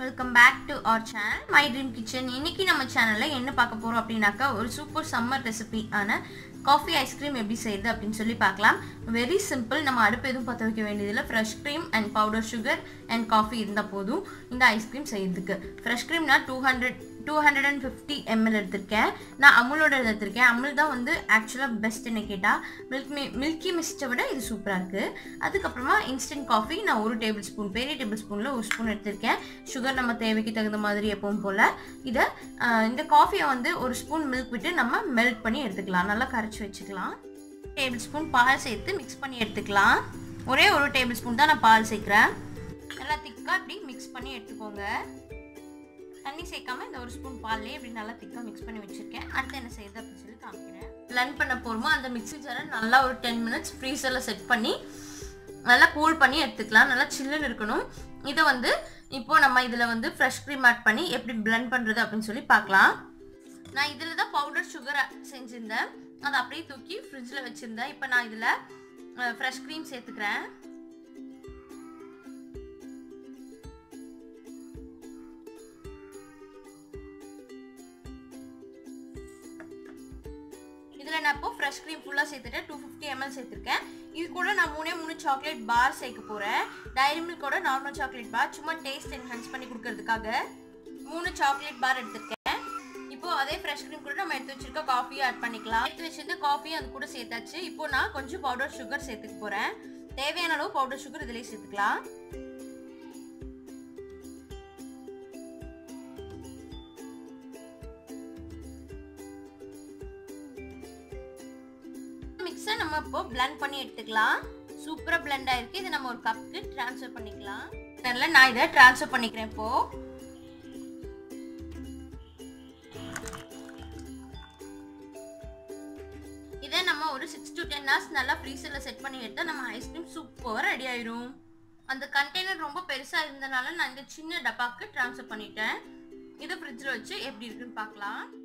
welcome back to our channel my dream kitchen இன்னைக்கு நம்ம சேனலில் என்ன பார்க்க போகிறோம் அப்படின்னாக்கா ஒரு சூப்பர் சம்மர் ரெசிபி ஆன காஃபி ஐஸ்கிரீம் எப்படி செய்யுது அப்படின்னு சொல்லி பார்க்கலாம் வெரி சிம்பிள் நம்ம அடுப்பு எதுவும் பற்ற வைக்க வேண்டியதில்லை fresh cream and powder sugar and coffee இருந்தால் போதும் இந்த ஐஸ்கிரீம் செய்யறதுக்கு ஃப்ரெஷ் க்ரீம்னா two hundred two hundred and fifty ml எடுத்திருக்கேன் நான் அமுலோட எடுத்திருக்கேன் அமுல் தான் வந்து ஆக்சுவலாக பெஸ்ட் என்ன கேட்டால் மில்க் மி மில்கி மிஸ்ட்டை விட இது சூப்பராக இருக்குது அதுக்கப்புறமா இன்ஸ்டன்ட் காஃபி நான் ஒரு டேபிள் ஸ்பூன் பெரிய டேபிள் ஸ்பூனில் ஒரு ஸ்பூன் எடுத்திருக்கேன் சுகர் நம்ம தேவைக்கு தகுந்த மாதிரி எப்பவும் போல் இதை ஆஹ், இந்த காஃபியை வந்து ஒரு ஸ்பூன் மில்க் விட்டு நம்ம மெல்ட் பண்ணி எடுத்துக்கலாம் நல்லா கரைச்சி வச்சுக்கலாம் டேபிள் ஸ்பூன் பால் சேர்த்து மிக்ஸ் பண்ணி எடுத்துக்கலாம் ஒரே ஒரு டேபிள் ஸ்பூன் தான் நான் பால் சேர்க்குறேன் நல்லா திக்காக இப்படி மிக்ஸ் பண்ணி எடுத்துக்கோங்க தண்ணி சேர்க்காம இந்த ஒரு ஸ்பூன் பால்லே இப்படி நல்லா திக்காக மிக்ஸ் பண்ணி வச்சுருக்கேன் அடுத்து என்ன செய்யுது அப்படின்னு சொல்லி காமிக்கிறேன் blend பண்ண போகிறோமோ அந்த மிக்ஸி ஜாரை நல்லா ஒரு டென் மினிட்ஸ் ஃப்ரீசரில் செட் பண்ணி நல்லா கூல் பண்ணி எடுத்துக்கலாம் நல்லா சில்லுன்னு இருக்கணும் இதை வந்து இப்போ நம்ம இதில் வந்து ஃப்ரெஷ் க்ரீம் ஆட் பண்ணி எப்படி blend பண்ணுறது அப்படின்னு சொல்லி பார்க்கலாம் நான் இதில் தான் பவுடர் சுகர் செஞ்சுருந்தேன் அதை அப்படியே தூக்கி ஃப்ரிட்ஜில் வச்சுருந்தேன் இப்போ நான் இதில் ஃப்ரெஷ் க்ரீம் சேர்த்துக்கிறேன் இதில் நான் இப்போ ஃப்ரெஷ் க்ரீம் ஃபுல்லாக சேர்த்துட்டேன் டூ ஃபிஃப்டி எம்எல் சேர்த்துருக்கேன் இது கூட நான் மூணே மூணு சாக்லேட் பார் சேர்க்க போகிறேன் டைரி மில்கோட நார்மல் சாக்லேட் பார் சும்மா டேஸ்ட் என்ஹான்ஸ் பண்ணி கொடுக்கறதுக்காக மூணு சாக்லேட் பார் எடுத்திருக்கேன் இப்போ அதே ஃப்ரெஷ் க்ரீம் கூட நம்ம எடுத்து வச்சிருக்க காஃபியும் ஆட் பண்ணிக்கலாம் எடுத்து வச்சிருந்த காஃபியும் அது கூட சேர்த்தாச்சு இப்போ நான் கொஞ்சம் பவுடர் சுகர் சேர்த்துக்க போகிறேன் தேவையான அளவு பவுடர் சுகர் இதிலே சேர்த்துக்கலாம் மிக்ஸை நம்ம இப்போ blend பண்ணி எடுத்துக்கலாம் சூப்பரா blend ஆயிருக்கு இதை நம்ம ஒரு கப்புக்கு ட்ரான்ஸ்ஃபர் பண்ணிக்கலாம் நல்லா நான் இதை ட்ரான்ஸ்ஃபர் பண்ணிக்கிறேன் இப்போ இதை நம்ம ஒரு சிக்ஸ் டு டென் ஹவர்ஸ் நல்லா ஃப்ரீசரில் செட் பண்ணி எடுத்தால் நம்ம ஐஸ்கிரீம் சூப்பராக ரெடி ஆயிரும் அந்த கண்டெய்னர் ரொம்ப பெருசாக இருந்தனால நான் இந்த சின்ன டப்பாக்கு ட்ரான்ஸ்ஃபர் பண்ணிட்டேன் இதை ஃப்ரிட்ஜில் வச்சு எப்படி இருக்குன்னு பார்க்கலாம்